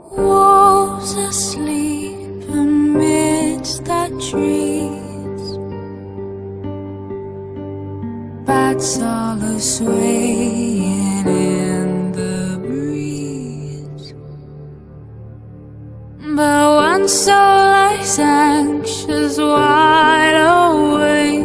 Wolves asleep amidst the trees. Bats all are swaying in the breeze. But one soul lies anxious, wide awake.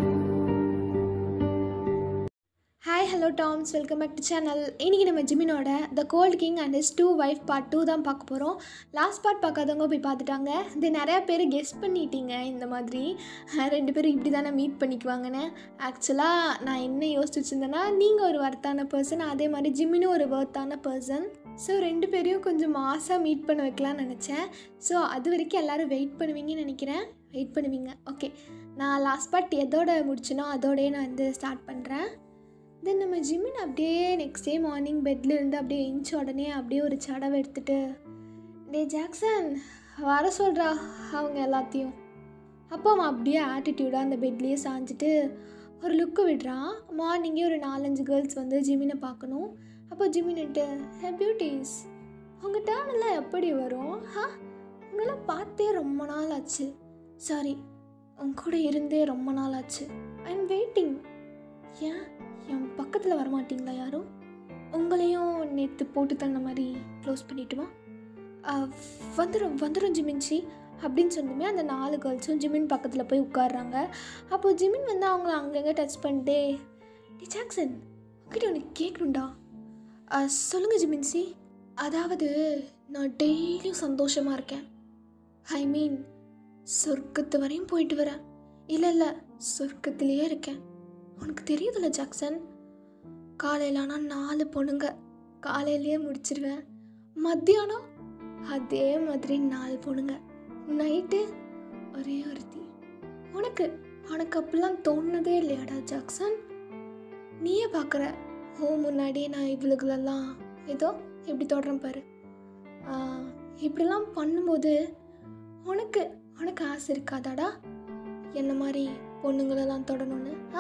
Hi hello டாம்ஸ் welcome back to channel இன்றைக்கி நம்ம ஜிமினோட the cold king and his two wife part two தான் பார்க்க போகிறோம் last part பார்க்காதவங்க போய் பார்த்துட்டாங்க இது நிறையா பேர் கெஸ் பண்ணிட்டீங்க இந்த மாதிரி அஹ் ரெண்டு பேரும் இப்படி தானே மீட் பண்ணிக்குவாங்கன்னு ஆக்சுவலாக நான் என்ன யோசிச்சு வச்சுருந்தேன்னா நீங்கள் ஒரு வர்த்தான பர்சன் அதே மாதிரி ஜிமினும் ஒரு வர்த்தான பர்சன் ஸோ ரெண்டு பேரையும் கொஞ்சம் மாசாக மீட் பண்ண வைக்கலாம்னு நினச்சேன் ஸோ அது வரைக்கும் எல்லோரும் வெயிட் பண்ணுவீங்கன்னு நினைக்கிறேன் வெயிட் பண்ணுவீங்க ஓகே நான் லாஸ்ட் பார்ட் எதோட முடிச்சனோ அதோடய நான் வந்து ஸ்டார்ட் பண்ணுறேன் தென் நம்ம ஜிம்மின் அப்படியே நெக்ஸ்ட் டே மார்னிங் பெட்டில் இருந்து அப்படியே எஞ்சி உடனே அப்படியே ஒரு சடவை எடுத்துட்டு டே ஜாக்சன் வர சொல்கிறா அவங்க எல்லாத்தையும் அப்போ அவன் அப்படியே ஆட்டிடியூடாக அந்த பெட்லேயே சாஞ்சிட்டு ஒரு லுக்கு விடுறான் மார்னிங்கே ஒரு நாலஞ்சு கேர்ள்ஸ் வந்து ஜிமினை பார்க்கணும் அப்போ ஜிமின்ட்டு ஹே பியூட்டிஸ் உங்கள் டேர்னெல்லாம் எப்படி வரும் ஹா உங்களெல்லாம் பார்த்தே ரொம்ப நாள் ஆச்சு சாரி உங்க கூட இருந்தே ரொம்ப நாள் ஆச்சு ஐ எம் வெயிட்டிங் ஏன் என் பக்கத்தில் வரமாட்டீங்களா யாரும் உங்களையும் நேற்று போட்டு தள்ள மாதிரி க்ளோஸ் பண்ணிட்டுமா வந்துடும் வந்துடும் ஜிமின்ச்சி அப்படின்னு சொன்னதுமே அந்த நாலு கேர்ள்ஸும் ஜிமின் பக்கத்தில் போய் உட்காடுறாங்க அப்போது ஜிமின் வந்து அவங்கள அங்கங்கே டச் பண்ணிட்டே டி ஜாக்சன் உங்ககிட்ட உனக்கு கேட்கணுண்டா சொல்லுங்கள் ஜிமின்சி அதாவது நான் டெய்லியும் சந்தோஷமாக இருக்கேன் ஐ மீன் சொர்க்கத்து வரையும் போயிட்டு வரேன் இல்லை இல்லை சொர்க்கத்திலேயே இருக்கேன் உனக்கு தெரியுதுல்ல ஜாக்சன் காலையில் ஆனால் நாலு பொண்ணுங்க காலையிலேயே முடிச்சிருவேன் மத்தியானம் அதே மாதிரி நாலு பொண்ணுங்க நைட்டு ஒரே ஒருத்தி உனக்கு உனக்கு அப்படிலாம் தோணுனதே இல்லையாடா ஜாக்சன் நீயே பார்க்குற ஓ முன்னாடியே நான் இவளுகளெல்லாம் ஏதோ இப்படி தொடறேன் பாரு ஆஹ், இப்படிலாம் பண்ணும்போது உனக்கு உனக்கு ஆசை இருக்காதாடா என்ன மாதிரி பொண்ணுங்களெல்லாம் தொடணும்னு ஆ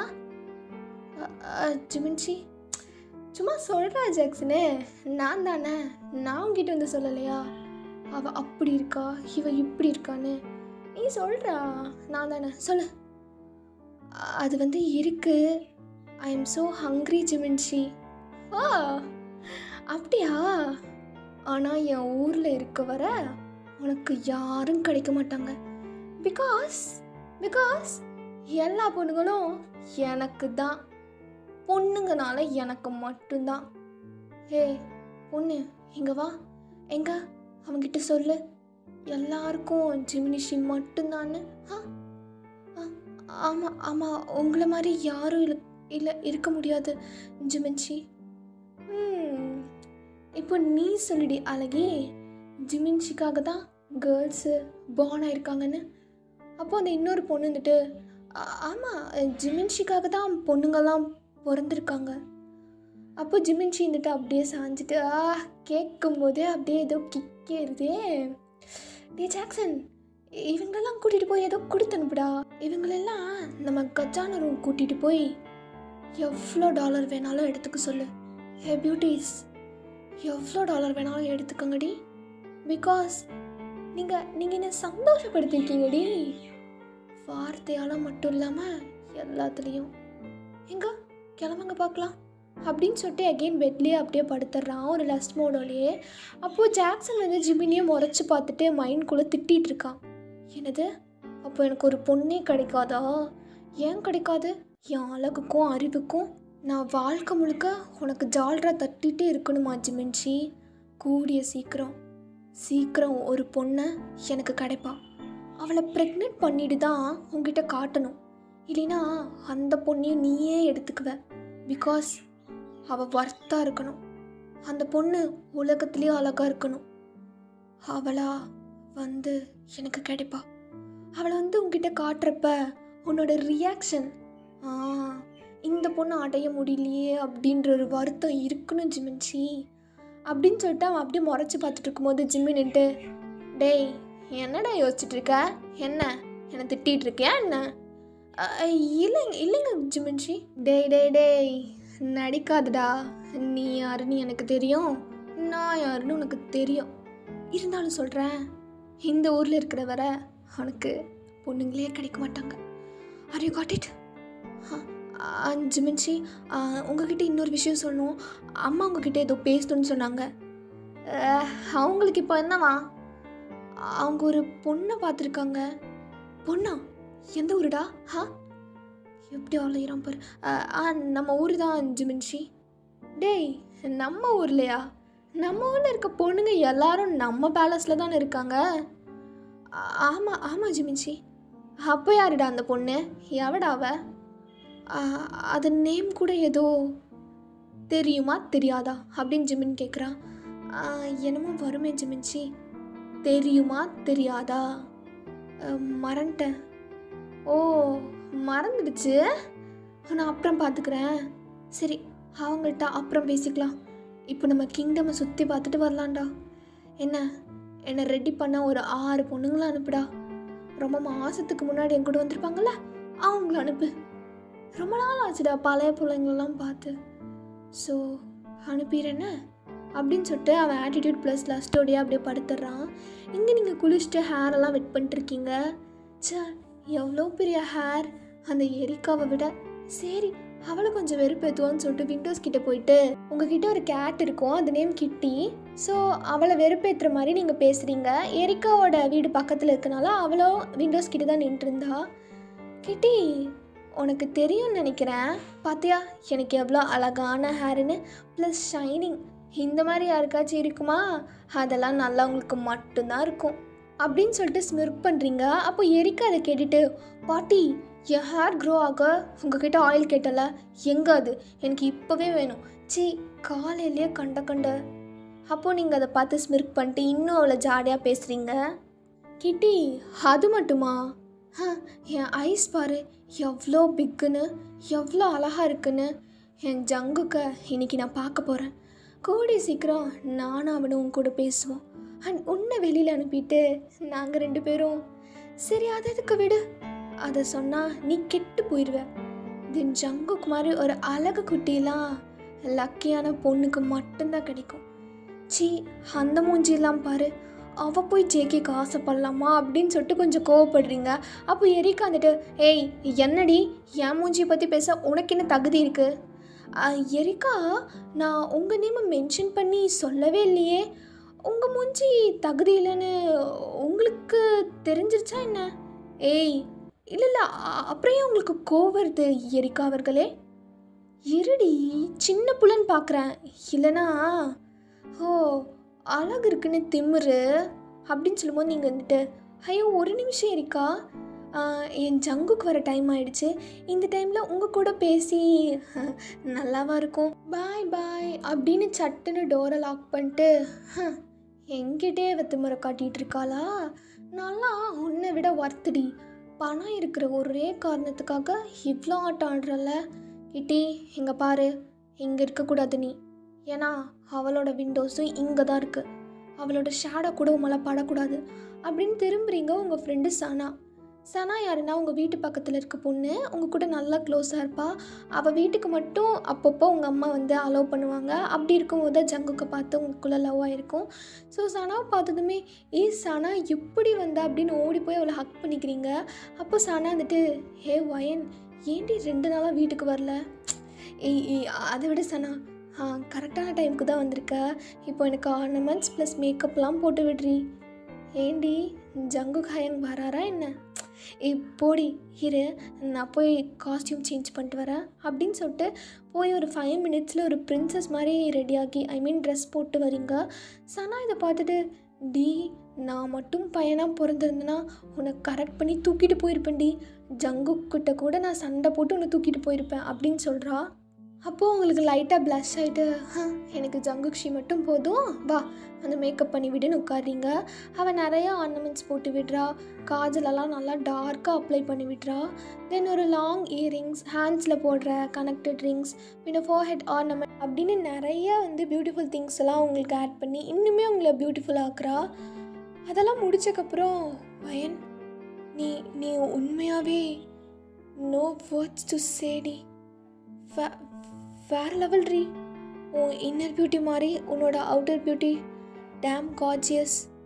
ஜிமின்ச்சி சும்மா சொல்கிறா ஜாக்சனே நான் தானே நான் உங்ககிட்ட வந்து சொல்லலையா அவள் அப்படி இருக்கா இவ இப்படி இருக்கான்னு நீ சொல்கிறா நான் தானே சொல்லு அ- அது வந்து இருக்கு ஐ எம் ஸோ ஹங்க்ரி ஜிமின்ச்சி ஆ அப்படியா ஆனால் என் ஊரில் இருக்க வர உனக்கு யாரும் கிடைக்க மாட்டாங்க பிகாஸ் பிகாஸ் எல்லா பொண்ணுங்களும் எனக்கு தான் பொண்ணுங்கனால எனக்கு மட்டும்தான் ஹே பொண்ணு இங்க வா எங்க அவன்கிட்ட சொல்லு எல்லாருக்கும் ஜிமினிஷி மட்டும்தான்னு ஆ ஆ, ஆமாம் ஆமாம் உங்களை மாதிரி யாரும் இல்லை இல்லை இருக்க முடியாது ஜிமின்ச்சி ம் இப்போ நீ சொல்லிடி அழகி ஜிமின்ச்சிக்காக தான் கேர்ள்ஸு பார்ன் ஆயிருக்காங்கன்னு அப்போ அந்த இன்னொரு பொண்ணு வந்துட்டு "ஆ- ஆமாம் ஜிமின்ஷிக்காக தான் பொண்ணுங்கெல்லாம் பிறந்திருக்காங்க அப்போ ஜிமின்ஷி இருந்துட்டு அப்படியே சாஞ்சிட்டு ஆ கேட்கும் போதே அப்படியே ஏதோ கிக்கேருதே டே ஜாக்சன் இவங்களெல்லாம் கூட்டிகிட்டு போய் ஏதோ கொடுத்து அனுப்புடா இவங்களெல்லாம் நம்ம கஜான ரூம் கூட்டிகிட்டு போய் எவ்வளோ டாலர் வேணாலும் எடுத்துக்க சொல்லு ஹே பியூட்டிஸ் எவ்வளோ டாலர் வேணாலும் எடுத்துக்கோங்கடி பிகாஸ் நீங்கள் நீங்கள் என்ன சந்தோஷப்படுத்திருக்கீங்கடி வார்த்தையால் மட்டும் இல்லாமல் எல்லாத்துலேயும் எங்க கிளம்புங்க பார்க்கலாம் அப்படின்னு சொல்லிட்டு அகெயின் பெட்லேயே அப்படியே படுத்துடுறான் ஒரு லஸ்ட் மோடோலேயே அப்போது ஜாக்சன் வந்து ஜிமினியை முறைச்சி பார்த்துட்டு மைண்ட்குள்ளே திட்டிகிட்டு இருக்கான் என்னது அப்போ எனக்கு ஒரு பொண்ணே கிடைக்காதா ஏன் கிடைக்காது என் அழகுக்கும் அறிவுக்கும் நான் வாழ்க்கை முழுக்க உனக்கு ஜால்ரா தட்டிகிட்டே இருக்கணுமா ஜிமின்ச்சி கூடிய சீக்கிரம் சீக்கிரம் ஒரு பொண்ணை எனக்கு கிடைப்பா அவளை ப்ரெக்னென்ட் பண்ணிட்டு தான் உங்ககிட்ட காட்டணும் இல்லைனா அந்த பொண்ணையும் நீயே எடுத்துக்குவ பிகாஸ் அவள் வர்த்தாக இருக்கணும் அந்த பொண்ணு உலகத்துலேயே அழகாக இருக்கணும் அவளா வந்து எனக்கு கிடைப்பா அவளை வந்து உங்ககிட்ட காட்டுறப்ப உன்னோட ரியாக்ஷன் ஆ இந்த பொண்ணு அடைய முடியலையே அப்படின்ற ஒரு வருத்தம் இருக்கணும் ஜிமின்ச்சி அப்படின்னு சொல்லிட்டு அவன் அப்படியே முறைச்சி பார்த்துட்டு இருக்கும்போது ஜிம்மி நின்ட்டு டேய் என்னடா யோசிச்சுட்டு இருக்க என்ன என்னை திட்டிகிட்டு இருக்கியா என்ன அ, இல்லைங்க இல்லைங்க ஜிமின்ஷி டேய் டேய் டேய் நடிக்காதடா நீ யாருன்னு எனக்கு தெரியும் நான் யாருன்னு உனக்கு தெரியும் இருந்தாலும் சொல்கிறேன் இந்த ஊரில் இருக்கிற வர அவனுக்கு பொண்ணுங்களே கிடைக்க மாட்டாங்க ஆர் யூ காட் இட் அஞ்சு மின்ச்சி உங்ககிட்ட இன்னொரு விஷயம் சொல்லணும் அம்மா உங்ககிட்ட ஏதோ பேசணும்னு சொன்னாங்க அஹ், அவங்களுக்கு இப்போ என்னவா அவங்க ஒரு பொண்ணை பார்த்துருக்காங்க பொண்ணா எந்த ஊருடா ஹா எப்படி அலையிறான் பாரு அஹ், ஆ நம்ம ஊர் தான் ஜிமின்ஷி டேய் நம்ம ஊர்லையா நம்ம ஊரில் இருக்க பொண்ணுங்க எல்லாரும் நம்ம பேலஸில் தானே இருக்காங்க ஆ- ஆமாம் ஆமாம் ஜிமின்ஷி அப்போ யாருடா அந்த பொண்ணு எவடா அவ ஆ, அது நேம் கூட ஏதோ தெரியுமா தெரியாதா அப்படின்னு ஜிமின் கேட்குறான் என்னமோ வருமே ஜிமின்ஷி தெரியுமா தெரியாதா அஹ், மறந்துட்டேன் ஓ மறந்துடுச்சு நான் அப்புறம் பார்த்துக்கிறேன் சரி அவங்கள்ட்ட அப்புறம் பேசிக்கலாம் இப்போ நம்ம கிங்டமை சுற்றி பார்த்துட்டு வரலாம்டா என்ன என்னை ரெடி பண்ண ஒரு ஆறு பொண்ணுங்களை அனுப்புடா ரொம்ப மாதத்துக்கு முன்னாடி என் கூட வந்திருப்பாங்கல்ல அவங்கள அனுப்பு ரொம்ப நாள் ஆச்சுடா பழைய பிள்ளைங்களெல்லாம் பார்த்து ஸோ அனுப்பிடுறேன்னு அப்படின்னு சொல்லிட்டு அவன் ஆட்டிடியூட் ப்ளஸ் லஸ்டோடையாக அப்படியே படுத்துடுறான் இங்கே நீங்கள் குளிச்சுட்டு ஹேர் எல்லாம் வெட் பண்ணிட்டு இருக்கீங்க ச்சே எவ்வளோ பெரிய ஹேர் அந்த எரிக்காவை விட சரி அவளை கொஞ்சம் வெறுப்பேற்றுவான்னு சொல்லிட்டு விண்டோஸ் கிட்ட போயிட்டு உங்ககிட்ட ஒரு கேட் இருக்கும் அது நேம் கிட்டி ஸோ அவளை வெறுப்பேற்றுற மாதிரி நீங்கள் பேசுகிறீங்க எரிக்காவோட வீடு பக்கத்தில் இருக்கனால அவளும் விண்டோஸ் கிட்ட தான் நின்றுருந்தா கிட்டி உனக்கு தெரியும்னு நினைக்கிறேன் பாத்தியா எனக்கு எவ்வளோ அழகான ஹேருன்னு ப்ளஸ் ஷைனிங் இந்த மாதிரி யாருக்காச்சும் இருக்குமா அதெல்லாம் நல்லவங்களுக்கு மட்டும்தான் இருக்கும் அப்படின்னு சொல்லிட்டு ஸ்மிர்க் பண்ணுறீங்க அப்போ எரிக்கா அதை கேட்டுட்டு பாட்டி என் ஹேர் க்ரோ ஆக உங்ககிட்ட ஆயில் கேட்டல எங்கே அது எனக்கு இப்போவே வேணும் சி காலையிலேயே கண்ட கண்ட அப்போது நீங்கள் அதை பார்த்து ஸ்மிர்க் பண்ணிட்டு இன்னும் அவ்வளோ ஜாலியாக பேசுகிறீங்க கிட்டி அது மட்டுமா ஹ, என் ஐஸ் பாரு எவ்வளோ பிக்குன்னு எவ்வளோ அழகாக இருக்குன்னு என் ஜங்குக்க இன்னைக்கு நான் பார்க்க போகிறேன் கூடி சீக்கிரம் நானும் அவனும் உன் கூட பேசுவோம் அண்ட் உன்னை வெளியில் அனுப்பிட்டு நாங்கள் ரெண்டு பேரும் சரி அது எதுக்கு விடு அதை சொன்னால் நீ கெட்டு போயிடுவ தென் ஜங்குக்கு மாதிரி ஒரு அழகு குட்டிலாம் லக்கியான பொண்ணுக்கு மட்டும்தான் கிடைக்கும் சி அந்த மூஞ்சிலாம் பாரு அவ போய் ஜேகேக்கு ஆசைப்படலாமா அப்படின்னு சொல்லிட்டு கொஞ்சம் கோவப்படுறீங்க அப்போ எரிக்கா வந்துட்டு ஏய் என்னடி என் மூஞ்சியை பற்றி பேச உனக்கு என்ன தகுதி இருக்குது எரிக்கா நான் உங்கள் நேமை மென்ஷன் பண்ணி சொல்லவே இல்லையே உங்கள் மூஞ்சி தகுதி இல்லைன்னு உங்களுக்கு தெரிஞ்சிருச்சா என்ன ஏய் இல்லை இல்லை அப்புறம் ஏன் உங்களுக்கு கோவம் வருது எரிக்கா அவர்களே இருடி சின்ன புள்ளன்னு பார்க்குறேன் இல்லைனா ஓ அழகு இருக்குன்னு திமிரு அப்படின்னு சொல்லும்போது நீங்கள் வந்துட்டு ஐயோ ஒரு நிமிஷம் இருக்கா என் ஜங்குக்கு வர டைம் ஆயிடுச்சு இந்த டைமில் உங்கள் கூட பேசி நல்லாவா இருக்கும் பாய் பாய் அப்படின்னு சட்டுன்னு டோரை லாக் பண்ணிட்டு "ஹம், என்கிட்டே அவ திமிரை காட்டிகிட்டு இருக்காளா நல்லா உன்னை விட ஒர்த்துடி பணம் இருக்கிற ஒரே காரணத்துக்காக இவ்வளோ ஆட்டம் ஆடுறல கிட்டி இங்கே பாரு இங்கே இருக்கக்கூடாது நீ ஏன்னா அவளோட விண்டோஸும் இங்கே தான் இருக்குது அவளோட ஷேடோ கூட உங்களை படக்கூடாது அப்படின்னு திரும்புறீங்க உங்கள் ஃப்ரெண்டு சனா சனா யாருன்னா உங்கள் வீட்டு பக்கத்தில் இருக்க பொண்ணு உங்கள் கூட நல்லா க்ளோஸாக இருப்பா அவள் வீட்டுக்கு மட்டும் அப்பப்போ உங்கள் அம்மா வந்து அலோவ் பண்ணுவாங்க அப்படி இருக்கும்போது தான் ஜங்குக்கு பார்த்து உங்களுக்குள்ளே லவ் ஆகிருக்கும் ஸோ சனாவை பார்த்ததுமே ஏ சனா எப்படி வந்தா அப்படின்னு ஓடி போய் அவளை ஹக் பண்ணிக்கிறீங்க அப்போ சனா வந்துட்டு ஹே வயன் ஏன்டி ரெண்டு நாளாக வீட்டுக்கு வரல ஏய் ஏய், அதை விட சனா ஆ கரெக்டான டைமுக்கு தான் வந்திருக்க இப்போ எனக்கு ஆர்னமெண்ட்ஸ் ப்ளஸ் மேக்கப்லாம் போட்டு விடுறி ஏண்டி ஜங்கு ஹயங் வராரா என்ன ஏய் போடி இரு நான் போய் காஸ்டியூம் சேஞ்ச் பண்ணிட்டு வரேன் அப்படின்னு சொல்லிட்டு போய் ஒரு ஃபைவ் மினிட்ஸில் ஒரு பிரின்சஸ் மாதிரி ரெடியாகி ஐ மீன் ட்ரெஸ் போட்டு வரீங்க சனா இதை பார்த்துட்டு டி நான் மட்டும் பையனாக பிறந்திருந்தேன்னா உன்னை கரெக்ட் பண்ணி தூக்கிட்டு போயிருப்பேன்டி ஜங்குக்கிட்ட கூட நான் சண்டை போட்டு உன்னை தூக்கிட்டு போயிருப்பேன் அப்படின்னு சொல்கிறா அப்போது உங்களுக்கு லைட்டாக ப்ளஷ் ஆகிட்டு எனக்கு ஜங்குக்ஷி மட்டும் போதும் வா அந்த மேக்கப் பண்ணி விடுன்னு உட்காரிங்க அவன் நிறைய ஆர்னமெண்ட்ஸ் போட்டு விடுறா காஜலெல்லாம் நல்லா டார்க்காக அப்ளை பண்ணி விடுறா தென் ஒரு லாங் இயரிங்ஸ் ஹேண்ட்ஸில் போடுற கனெக்டட் ரிங்ஸ் பின்ன ஃபோர் ஹெட் ஆர்னமெண்ட் அப்படின்னு நிறைய வந்து பியூட்டிஃபுல் திங்ஸ் எல்லாம் உங்களுக்கு ஆட் பண்ணி இன்னுமே உங்களை பியூட்டிஃபுல் ஆக்குறா அதெல்லாம் முடிச்சக்கப்புறம் வயன் நீ நீ உண்மையாகவே நோ வேர்ட்ஸ் டு சேடி வேற லெவல் ரீ உன் இன்னர் பியூட்டி மாதிரி உன்னோட அவுட்டர் பியூட்டி டேம் காஜியஸ்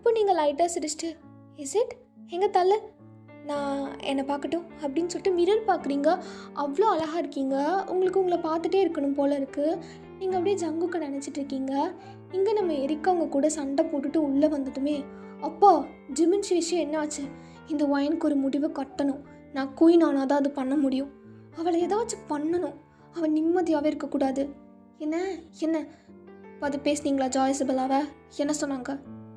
அப்போ நீங்கள் லைட்டாக சிரிச்சிட்டு இஸ் இட் எங்கே தள்ள நான் என்னை பார்க்கட்டும் அப்படின்னு சொல்லிட்டு மிரர் பார்க்குறீங்க அவ்வளோ அழகாக இருக்கீங்க உங்களுக்கு உங்களை பார்த்துட்டே இருக்கணும் போல இருக்குது நீங்கள் அப்படியே ஜங்குக்க நினச்சிட்டு இருக்கீங்க இங்கே நம்ம எரிக்கா அவங்க கூட சண்டை போட்டுட்டு உள்ளே வந்துட்டுமே அப்பா ஜிமின்ஸ் விஷயம் என்னாச்சு இந்த ஒயினுக்கு ஒரு முடிவை கட்டணும் நான் குயின் ஆனால் தான் அது பண்ண முடியும் அவளை ஏதாச்சும் பண்ணணும் அவள் நிம்மதியாகவே இருக்கக்கூடாது என்ன என்ன அது பேசுனீங்களா ஜாய்ஸபிளாவ என்ன சொன்னாங்க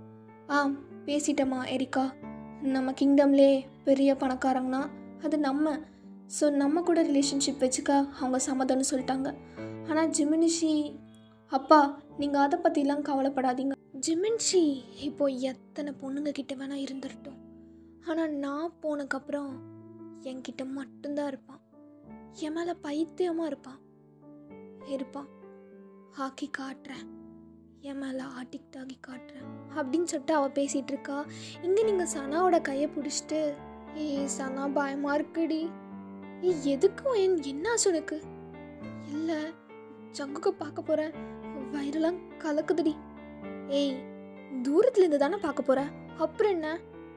ஆ பேசிட்டேம்மா எரிக்கா நம்ம கிங்டம்லே பெரிய பணக்காரங்கன்னா அது நம்ம ஸோ நம்ம கூட ரிலேஷன்ஷிப் வச்சுக்க அவங்க சம்மதம்னு சொல்லிட்டாங்க ஆனால் ஜிமினிஷி அப்பா நீங்கள் அதை பற்றிலாம் கவலைப்படாதீங்க ஜிமின்ஷி இப்போ எத்தனை பொண்ணுங்க கிட்ட வேணால் இருந்துடட்டும் ஆனால் நான் போனதுக்கப்புறம் என்கிட்ட மட்டும்தான் இருப்பான் என் மேலே பைத்தியமாக இருப்பான் இருப்பான் ஆக்கி காட்டுறேன் என் மேலே ஆட்டிக்ட் ஆகி காட்டுறேன் அப்படின்னு சொல்லிட்டு அவள் பேசிகிட்டு இருக்கா இங்கே நீங்கள் சனாவோட கையை பிடிச்சிட்டு ஏய் சனா பயமாக இருக்குடி ஏய் எதுக்கும் என் என்ன ஆச்சு உனக்கு இல்லை ஜங்குக்கு பார்க்க போகிறேன் வயிறுலாம் கலக்குதுடி ஏய் தூரத்துல இருந்து தானே பார்க்க போற அப்புறம் என்ன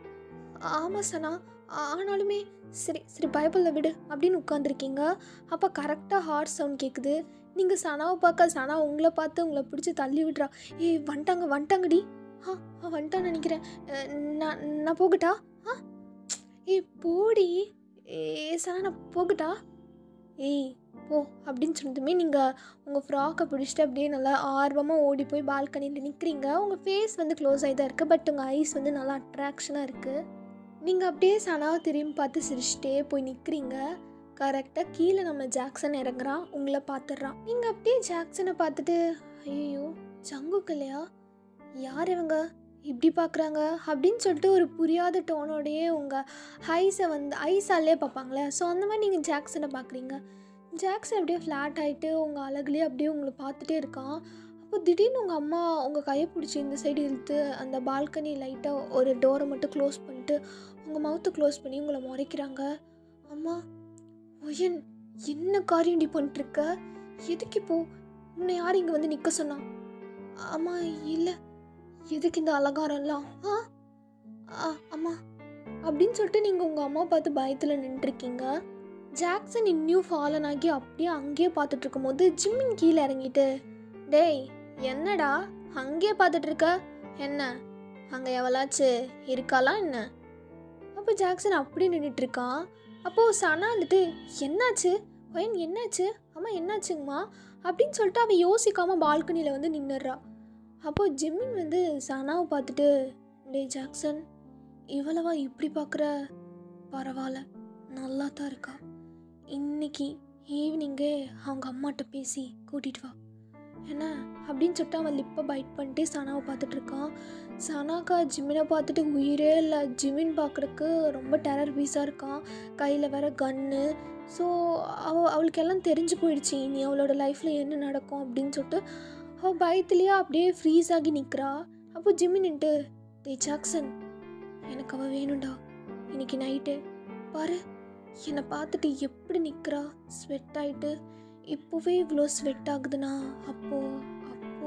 ஆமாம் சனா ஆனாலுமே சரி சரி பயப்படல விடு அப்படின்னு உட்காந்துருக்கீங்க அப்போ கரெக்டாக ஹார்ட் சவுண்ட் கேட்குது நீங்கள் சனாவை பார்க்க சனா உங்களை பார்த்து உங்களை பிடிச்சி தள்ளி விட்றா ஏய் வந்துட்டாங்க வந்துட்டாங்கடி ஆ ஆ வந்துட்டான்னு நினைக்கிறேன் அஹ், நான் நான் போகட்டா ஆ ஏய் போடி ஏ சனா நான் போகட்டா ஏய் போ அப்படின்னு சொன்னதுமே நீங்கள் உங்கள் ஃப்ராக்கை பிடிச்சிட்டு அப்படியே நல்லா ஆர்வமாக ஓடி போய் பால்கனியில் நிற்கிறீங்க உங்கள் ஃபேஸ் வந்து க்ளோஸ் ஆகி தான் இருக்குது பட் உங்கள் ஐஸ் வந்து நல்லா அட்ராக்ஷனாக இருக்குது நீங்கள் அப்படியே சனாவை திரும்பி பார்த்து சிரிச்சிட்டே போய் நிற்கிறீங்க கரெக்டாக கீழே நம்ம ஜாக்சன் இறங்குறான் உங்களை பார்த்துடுறான் நீங்கள் அப்படியே ஜாக்சனை பார்த்துட்டு ஐயோ ஜங்குக்கு இல்லையா யார் இவங்க இப்படி பார்க்குறாங்க அப்படின்னு சொல்லிட்டு ஒரு புரியாத டோனோடையே உங்கள் ஐஸை வந்து ஐஸாலே பார்ப்பாங்களே ஸோ அந்த மாதிரி நீங்கள் ஜாக்சனை பார்க்குறீங்க ஜாக்சன் அப்படியே ஃப்ளாட் ஆகிட்டு உங்கள் அழகுலேயே அப்படியே உங்களை பார்த்துட்டே இருக்கான் அப்போ திடீர்னு உங்கள் அம்மா உங்கள் கையை பிடிச்சி இந்த சைடு இழுத்து அந்த பால்கனி லைட்டாக ஒரு டோரை மட்டும் க்ளோஸ் பண்ணிட்டு உங்கள் மவுத்தை க்ளோஸ் பண்ணி உங்களை முறைக்கிறாங்க அம்மா ஒயன் என்ன காரியம் நீ பண்ணிட்டுருக்க எதுக்கு இப்போ உன்னை யார் இங்கே வந்து நிற்க சொன்னா அம்மா இல்லை எதுக்கு இந்த அலங்காரம்லாம் ஆ ஆ அம்மா அப்படின்னு சொல்லிட்டு நீங்கள் உங்கள் அம்மா பார்த்து பயத்தில் நின்றுருக்கீங்க ஜாக்சன் இன்னும் ஃபாலன் ஆகி அப்படியே அங்கேயே பார்த்துட்டு இருக்கும்போது ஜிம்மின் கீழே இறங்கிட்டு டேய் என்னடா அங்கேயே பார்த்துட்டு இருக்க என்ன அங்கே எவளாச்சு இருக்காளா என்ன அப்போ ஜாக்சன் அப்படியே நின்றுட்டு இருக்கான் அப்போது சனா வந்துட்டு என்னாச்சு ஒயன் என்னாச்சு அம்மா என்னாச்சுங்கம்மா அப்படின்னு சொல்லிட்டு அவள் யோசிக்காமல் பால்கனியில் வந்து நின்னுடுறா அப்போது ஜிம்மின் வந்து சனாவை பார்த்துட்டு டேய் ஜாக்சன் இவ்வளவா இப்படி பார்க்குற பரவாயில்ல நல்லா தான் இருக்கா இன்னைக்கு ஈவினிங்கே அவங்க அம்மாட்ட பேசி கூட்டிட்டு வா என்ன அப்படின்னு சொல்லிட்டு அவன் லிப்பை பைட் பண்ணிட்டு சனாவை பார்த்துட்டு இருக்கான் சனாக்கா ஜிமினை பார்த்துட்டு உயிரே இல்லை ஜிமின் பார்க்குறக்கு ரொம்ப டெரர் பீஸாக இருக்கான் கையில் வேற கன்னு ஸோ அவ அவளுக்கு எல்லாம் தெரிஞ்சு போயிடுச்சு இனி அவளோட லைஃப்பில் என்ன நடக்கும் அப்படின்னு சொல்லிட்டு அவள் பயத்துலேயே அப்படியே ஃப்ரீஸ் ஆகி நிற்கிறா அப்போ ஜிமின்ட்டு டே ஜாக்சன் எனக்கு அவள் வேணும்டா இன்னைக்கு நைட்டு பாரு என்னை பார்த்துட்டு எப்படி நிற்கிறா ஸ்வெட் ஆயிட்டு இப்போவே இவ்வளோ ஸ்வெட் ஆகுதுன்னா அப்போ அப்போ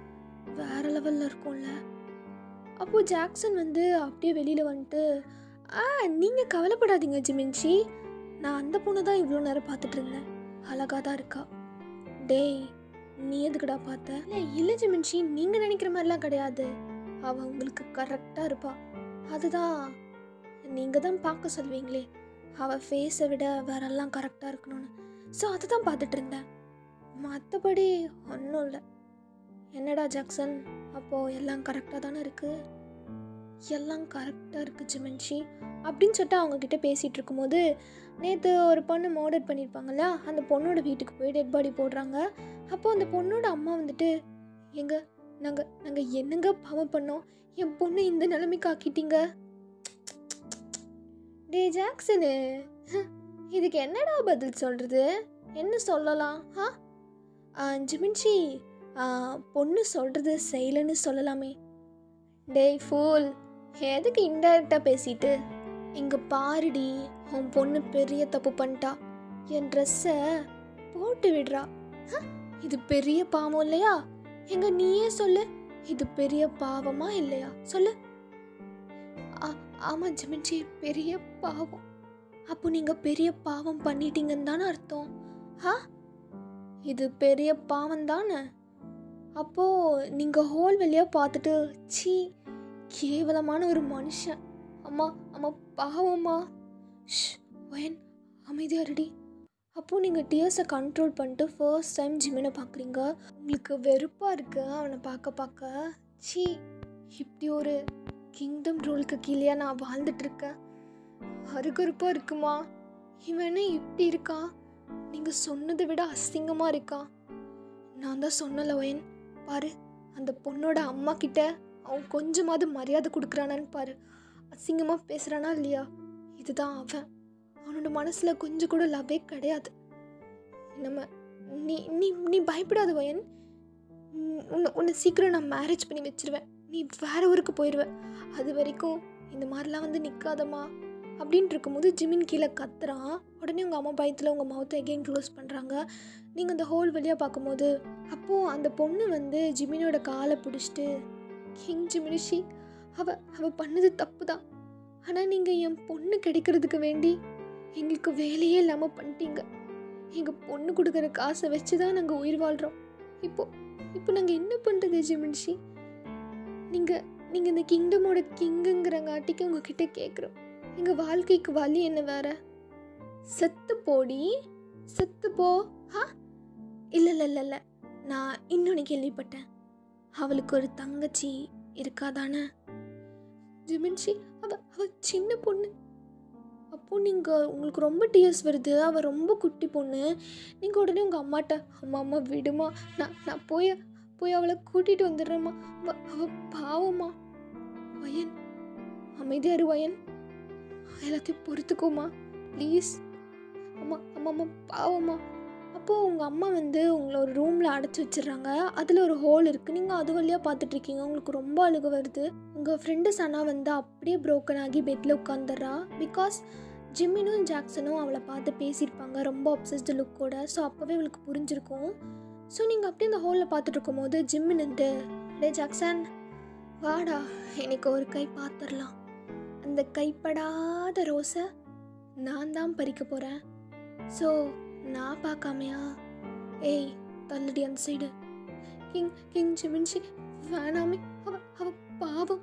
வேற லெவலில் இருக்கும்ல அப்போ ஜாக்சன் வந்து அப்படியே வெளியில் வந்துட்டு ஆ நீங்கள் கவலைப்படாதீங்க ஜிமின்ஷி நான் அந்த பொண்ணை தான் இவ்வளோ நேரம் பார்த்துட்டு இருந்தேன் அழகாக தான் இருக்கா டேய் நீ எதுக்குடா பார்த்த இல்லை இல்லை ஜிமின்ஷி நீங்கள் நினைக்கிற மாதிரிலாம் கிடையாது அவள் உங்களுக்கு கரெக்டாக இருப்பா அதுதான் நீங்கள் தான் பார்க்க சொல்வீங்களே அவள் ஃபேஸை விட வேறெல்லாம் கரெக்டாக இருக்கணும்னு ஸோ அதை தான் பார்த்துட்டு இருந்தேன் மற்றபடி ஒன்றும் இல்லை என்னடா ஜாக்சன் அப்போது எல்லாம் கரெக்டாக தானே இருக்குது எல்லாம் கரெக்டாக இருக்குது ஜிமன்ஷி அப்படின்னு சொல்லிட்டு அவங்க கிட்ட பேசிகிட்டு இருக்கும்போது நேற்று ஒரு பொண்ணு மர்டர் பண்ணியிருப்பாங்கல்ல அந்த பொண்ணோட வீட்டுக்கு போய் டெட் பாடி போடுறாங்க அப்போ அந்த பொண்ணோட அம்மா வந்துட்டு எங்க நாங்கள் நாங்கள் என்னங்க பாவம் பண்ணோம் என் பொண்ணு இந்த நிலைமைக்கு ஆக்கிட்டீங்க டே ஜாக்சனு இதுக்கு என்னடா பதில் சொல்கிறது என்ன சொல்லலாம் ஆ ஆ, ஜிமின்ஷி ஆ, பொண்ணு சொல்கிறது செய்யலைன்னு சொல்லலாமே டேய் ஃபூல் எதுக்கு இன்டைரக்டாக பேசிட்டு இங்கே பாருடி உன் பொண்ணு பெரிய தப்பு பண்ணிட்டா என் ட்ரெஸ்ஸை போட்டு விடுறா ஹ, இது பெரிய பாவம் இல்லையா எங்க நீயே சொல்லு இது பெரிய பாவமா இல்லையா சொல்லு ஆ- ஆமாம் ஜிமின்ஜி பெரிய பாவம் அப்போ நீங்கள் பெரிய பாவம் பண்ணிட்டீங்கன்னு தானே அர்த்தம் ஆ இது பெரிய பாவம் தானே அப்போது நீங்கள் ஹோல் வழியாக பார்த்துட்டு சீ கேவலமான ஒரு மனுஷன் அம்மா அம்மா பாவம்மா ஷ் வயன் அமைதியா ரெடி அப்போது நீங்கள் டியர்ஸை கண்ட்ரோல் பண்ணிட்டு ஃபர்ஸ்ட் டைம் ஜிமினை பார்க்குறீங்க உங்களுக்கு வெறுப்பாக இருக்கு அவனை பார்க்க பார்க்க சீ இப்படி ஒரு கிங்டம் ரூலுக்கு கீழே நான் வாழ்ந்துட்டு இருக்கேன் அருகருப்பாக இருக்குமா இவனே இப்படி இருக்கா நீங்கள் சொன்னதை விட அசிங்கமாக இருக்கா நான் தான் சொன்னல வயன் பாரு அந்த பொண்ணோட அம்மா கிட்ட அவன் கொஞ்சமாவது மரியாதை கொடுக்குறானான்னு பாரு அசிங்கமாக பேசுகிறானா இல்லையா இதுதான் அவன் அவனோட மனசில் கொஞ்சம் கூட லவ்வே கிடையாது நம்ம நீ நீ நீ பயப்படாத வயன் உன்- உன்னை உன்னை சீக்கிரம் நான் மேரேஜ் பண்ணி வச்சிருவேன் நீ வேற ஊருக்கு போயிடுவ அது வரைக்கும் இந்த மாதிரிலாம் வந்து நிற்காதம்மா அப்படின்ட்டு இருக்கும்போது ஜிமின் கீழே கத்துறான் உடனே உங்கள் அம்மா பயத்தில் உங்கள் மவுத்தை எகெயின் க்ளோஸ் பண்ணுறாங்க நீங்கள் அந்த ஹோல் வழியாக பார்க்கும்போது அப்போது அந்த பொண்ணு வந்து ஜிமினோட காலை பிடிச்சிட்டு கிங் ஜிமினிஷி அவ அவ பண்ணது தப்பு தான் ஆனால் நீங்கள் என் பொண்ணு கிடைக்கிறதுக்கு வேண்டி எங்களுக்கு வேலையே இல்லாமல் பண்ணிட்டீங்க எங்கள் பொண்ணு கொடுக்குற காசை வச்சு தான் நாங்கள் உயிர் வாழ்கிறோம் இப்போ இப்போ நாங்கள் என்ன பண்ணுறது ஜிமின்ஷி நீங்கள் நீங்கள் இந்த கிங்டமோட கிங்குங்கிறங்காட்டிக்கு உங்ககிட்ட கேட்குறோம் எங்கள் வாழ்க்கைக்கு வழி என்ன வேற செத்து போடி செத்து போ ஆ இல்லை இல்லை இல்லை இல்லை நான் இன்னொன்று கேள்விப்பட்டேன் அவளுக்கு ஒரு தங்கச்சி இருக்காதானே ஜிமின்ஷி அவ அவ சின்ன பொண்ணு அப்போ நீங்கள் உங்களுக்கு ரொம்ப டிஎஸ் வருது அவள் ரொம்ப குட்டி பொண்ணு நீங்கள் உடனே உங்கள் அம்மாட்ட அம்மா அம்மா விடுமா நான் நான் போய் போய் அவளை கூட்டிகிட்டு வந்துடுறேம்மா அவ அவ பாவம்மா வயன் அமைதியா இரு வயன் எல்லாத்தையும் பொறுத்துக்கோமா ப்ளீஸ் அம்மா அம்மா அம்மா பாவம்மா அப்போது உங்கள் அம்மா வந்து உங்களை ஒரு ரூமில் அடைச்சி வச்சிடுறாங்க அதில் ஒரு ஹோல் இருக்குது நீங்கள் அது வழியாக பார்த்துட்ருக்கீங்க உங்களுக்கு ரொம்ப அழுக வருது உங்கள் ஃப்ரெண்டு சனா வந்து அப்படியே broken ஆகி பெட்டில் உட்காந்துடுறா பிகாஸ் ஜிம்மினும் ஜாக்சனும் அவளை பார்த்து பேசியிருப்பாங்க ரொம்ப அப்சஸ்டு லுக்கோட ஸோ அப்போவே அவளுக்கு புரிஞ்சிருக்கும் ஸோ நீங்கள் அப்படியே அந்த ஹோலில் பார்த்துட்டு இருக்கும்போது ஜிம்மி நின்று டே ஜாக்சன் வாடா எனக்கு ஒரு கை பார்த்துடலாம் அந்த கைப்படாத ரோஸை நான் தான் பறிக்க போகிறேன் ஸோ நான் பார்க்காமையா ஏய் தள்ளுடி அந்த சைடு கிங் கிங் ஜிமின்ஷி வேணாமே அவ அவ பாவம்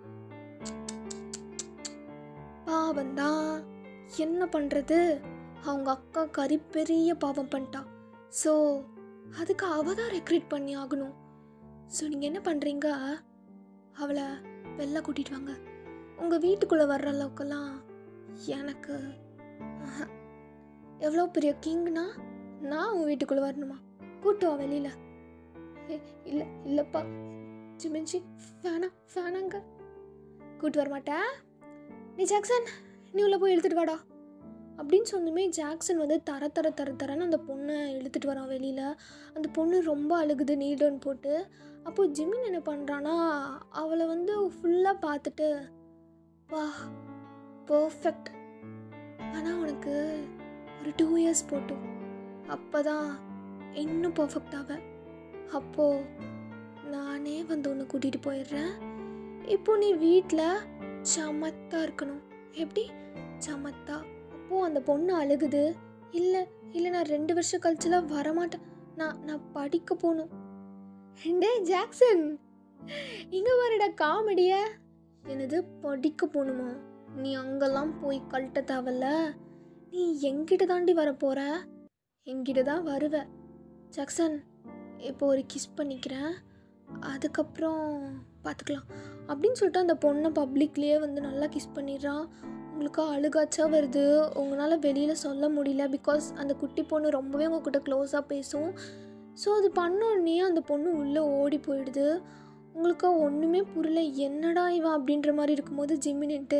பாவம்தான் என்ன பண்ணுறது அவங்க அக்கா கறி பெரிய பாவம் பண்ணிட்டா ஸோ அதுக்கு அவ தான் ரெக்ரூட் பண்ணி ஆகணும் ஸோ நீங்கள் என்ன பண்ணுறீங்க அவளை வெளில கூட்டிட்டு வாங்க உங்கள் வீட்டுக்குள்ளே வர்ற அளவுக்கெல்லாம் எனக்கு ஆஹா. எவ்வளோ பெரிய கிங்னா நான் உன் வீட்டுக்குள்ளே வரணுமா கூட்டு வா வெளியில் ஏ இல்லை இல்லைப்பா ஜிமின்ஜி வேணாம் வேணாங்க கூட்டு வர மாட்டேன் நீ ஜாக்சன் நீ உள்ள போய் இழுத்துட்டு வாடா அப்படின்னு சொன்னதுமே ஜாக்சன் வந்து தர தர தர தரன்னு அந்த பொண்ணை இழுத்துட்டு வரான் வெளியில் அந்த பொண்ணு ரொம்ப அழுகுது நீடோன்னு போட்டு அப்போது ஜிமின் என்ன பண்ணுறான்னா அவளை வந்து ஃபுல்லாக பார்த்துட்டு வா பர்ஃபெக்ட் ஆனால் உனக்கு ஒரு டூ இயர்ஸ் போட்டும் அப்போ தான் இன்னும் பர்ஃபெக்ட் ஆவ அப்போது நானே வந்து உன்னை கூட்டிகிட்டு போயிடுறேன் இப்போ நீ வீட்டில் சமத்தா இருக்கணும் எப்படி சமத்தா அப்போது அந்த பொண்ணு அழுகுது இல்லை இல்லை நான் ரெண்டு வருஷம் கழிச்சுலாம் வரமாட்டேன் நான் நான் படிக்க போகணும் டே ஜாக்சன் இங்கே வரடா காமெடிய என்னது படிக்க போகணுமா நீ அங்கெல்லாம் போய் கழட்ட தேவையில்ல நீ எங்கிட்ட தாண்டி வர போற எங்கிட்ட தான் வருவ ஜாக்சன் இப்போ ஒரு கிஸ் பண்ணிக்கிறேன் அதுக்கப்புறம் பார்த்துக்கலாம் அப்படின்னு சொல்லிட்டு அந்த பொண்ணை பப்ளிக்லேயே வந்து நல்லா கிஸ் பண்ணிடுறான் உங்களுக்கு அழுகாச்சா வருது உங்களால் வெளியில் சொல்ல முடியல பிகாஸ் அந்த குட்டி பொண்ணு ரொம்பவே உங்ககிட்ட க்ளோஸாக பேசும் ஸோ அது பண்ணோடனே அந்த பொண்ணு உள்ளே ஓடி போயிடுது உங்களுக்கு ஒன்றுமே புரியல என்னடா இவன் அப்படின்ற மாதிரி இருக்கும்போது ஜிம்மி நின்ட்டு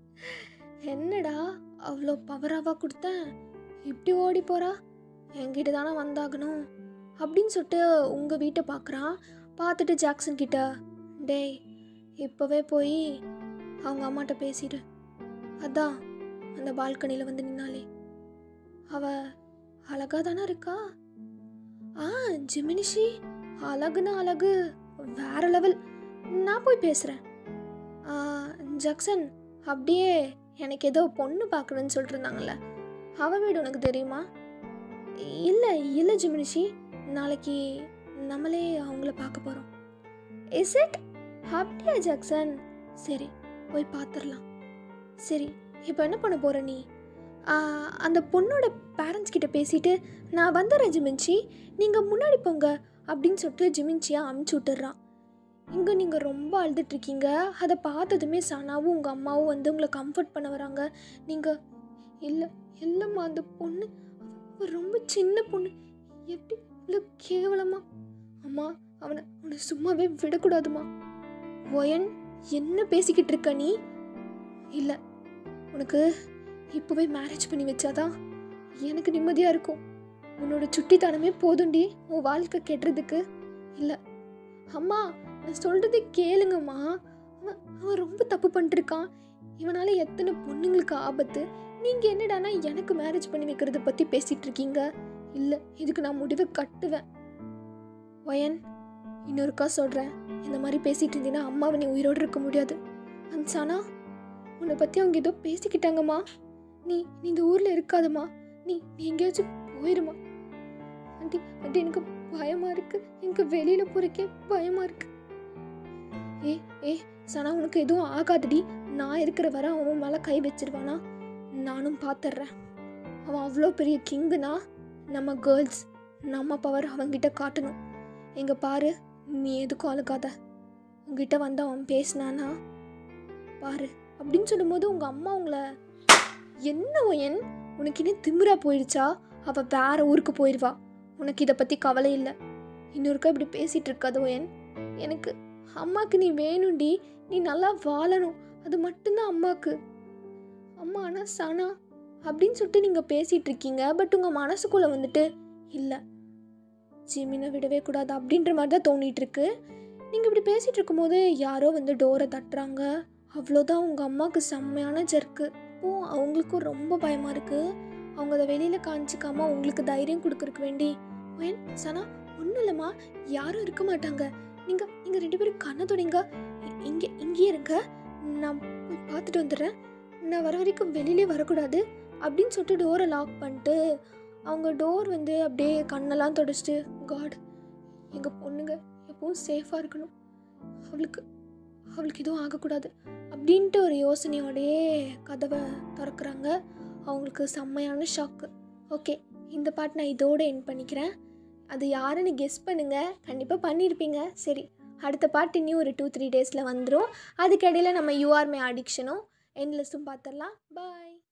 என்னடா அவ்வளோ பவராவா கொடுத்தேன் இப்படி ஓடி போகிறா என்கிட்ட தானே வந்தாகணும் அப்படின்னு சொல்லிட்டு உங்கள் வீட்டை பார்க்குறான் பார்த்துட்டு ஜாக்சன் கிட்ட டேய் இப்போவே போய் அவங்க அம்மாட்ட பேசிடு அதான் அந்த பால்கனியில் வந்து நின்னாலே அவ அழகா தானே இருக்கா ஆ ஜிமினிஷி அழகுனா அழகு வேற லெவல் நான் போய் பேசுகிறேன் ஜக்சன் அப்படியே எனக்கு ஏதோ பொண்ணு பார்க்கணுன்னு சொல்லிட்டு இருந்தாங்கல்ல அவ வீடு உனக்கு தெரியுமா இல்லை இல்லை ஜிமினிஷி நாளைக்கு நம்மளே அவங்கள பார்க்க போகிறோம் இஸ் இட் அப்படியா ஜாக்சன் சரி போய் பார்த்துடலாம் சரி இப்போ என்ன பண்ண போகிற நீ ஆ, அந்த பொண்ணோட பேரண்ட்ஸ் கிட்ட பேசிட்டு நான் வந்துடுறேன் ஜிமின்ச்சி நீங்கள் முன்னாடி போங்க அப்படின்னு சொல்லிட்டு ஜிமின்ச்சியை அமுச்சு விட்டுறான் இங்கே நீங்கள் ரொம்ப அழுதுட்ருக்கீங்க அதை பார்த்ததுமே சனாவும் உங்கள் அம்மாவும் வந்து உங்களை கம்ஃபர்ட் பண்ண வராங்க நீங்கள் இல்லை இல்லைம்மா அந்த பொண்ணு அவ ரொம்ப சின்ன பொண்ணு எப்படி இவ்வளோ கேவலமா அம்மா அவனை அவனை சும்மாவே விடக்கூடாதுமா ஒயன் என்ன பேசிக்கிட்டு இருக்க நீ இல்லை உனக்கு இப்போவே மேரேஜ் பண்ணி வச்சாதான் எனக்கு நிம்மதியாக இருக்கும் உன்னோட சுட்டித்தனமே போதுண்டி உன் வாழ்க்கை கெட்டுறதுக்கு இல்லை அம்மா நான் சொல்கிறத கேளுங்கம்மா அவன் அவன் ரொம்ப தப்பு பண்ணிட்டுருக்கான் இவனால எத்தனை பொண்ணுங்களுக்கு ஆபத்து நீங்கள் என்னடானா எனக்கு மேரேஜ் பண்ணி வைக்கிறத பற்றி பேசிகிட்டு இருக்கீங்க இல்லை இதுக்கு நான் முடிவை கட்டுவேன் ஒயன் இன்னொருக்கா சொல்கிறேன் இந்த மாதிரி பேசிகிட்டு இருந்தீங்கன்னா அம்மாவை நீ உயிரோடு இருக்க முடியாது அன்சானா உன்னை பற்றி அவங்க ஏதோ பேசிக்கிட்டாங்கம்மா நீ நீ இந்த ஊரில் இருக்காதம்மா நீ நீ எங்கேயாச்சும் போயிருமா ஆண்டி ஆண்டி எனக்கு பயமாக இருக்கு எனக்கு வெளியில் போகிறக்கே பயமாக இருக்கு ஏ ஏ சனா உனக்கு எதுவும் ஆகாதடி நான் இருக்கிற வரை அவன் மேலே கை வச்சிருவானா நானும் பார்த்துட்றேன் அவன் அவ்வளோ பெரிய கிங்குனா நம்ம கேர்ள்ஸ் நம்ம பவர் அவன்கிட்ட காட்டணும் எங்க பாரு நீ எதுக்கும் அழுகாத உங்ககிட்ட வந்து அவன் பேசினானா பாரு அப்படின்னு சொல்லும்போது உங்க அம்மா உங்களை என்ன ஒயன் உனக்கு இன்னும் திமிரா போயிடுச்சா அவ வேற ஊருக்கு போயிடுவா உனக்கு இதை பத்தி கவலை இல்லை இன்னொருக்கா இப்படி பேசிட்டு இருக்காத ஒயன் எனக்கு அம்மாக்கு நீ வேணும்டி நீ நல்லா வாழணும் அது மட்டும்தான் அம்மாக்கு அம்மா ஆனா சனா அப்படின்னு சொல்லிட்டு நீங்கள் பேசிகிட்டு இருக்கீங்க பட் உங்கள் மனசுக்குள்ளே வந்துட்டு இல்லை ஜிமினை விடவே கூடாது அப்படின்ற மாதிரி தான் தோணிட்டு இருக்கு நீங்கள் இப்படி பேசிகிட்டு இருக்கும்போது யாரோ வந்து டோரை தட்டுறாங்க அவ்வளோதான் உங்கள் அம்மாவுக்கு செம்மையான ஜர்க்கு ஓ அவங்களுக்கும் ரொம்ப பயமாக இருக்குது அவங்க அதை வெளியில் காமிச்சிக்காம உங்களுக்கு தைரியம் கொடுக்கறக்கு வேண்டி வேன் சனா ஒன்றும் இல்லைம்மா யாரும் இருக்க மாட்டாங்க நீங்கள் நீங்கள் ரெண்டு பேரும் கண்ணை தொடங்க இங்கே இங்கேயே இருங்க நான் போய் பார்த்துட்டு வந்துடுறேன் நான் வர வரைக்கும் வெளியிலே வரக்கூடாது அப்படின்னு சொல்லிட்டு டோரை லாக் பண்ணிட்டு அவங்க டோர் வந்து அப்படியே கண்ணெல்லாம் தொடச்சிட்டு காட் எங்கள் பொண்ணுங்க எப்பவும் சேஃபாக இருக்கணும் அவளுக்கு அவளுக்கு எதுவும் ஆகக்கூடாது அப்படின்ட்டு ஒரு யோசனையோடையே கதவை திறக்கிறாங்க அவங்களுக்கு செம்மையான ஷாக்கு ஓகே இந்த பாட்டு நான் இதோட என் பண்ணிக்கிறேன் அது யாருன்னு கெஸ் பண்ணுங்கள் கண்டிப்பாக பண்ணியிருப்பீங்க சரி அடுத்த பாட்டு இன்னும் ஒரு டூ த்ரீ டேஸில் வந்துடும் அதுக்கிடையில் நம்ம யூஆர்மே அடிக்ஷனும் என்லெஸ்ஸும் பார்த்துடலாம் பாய்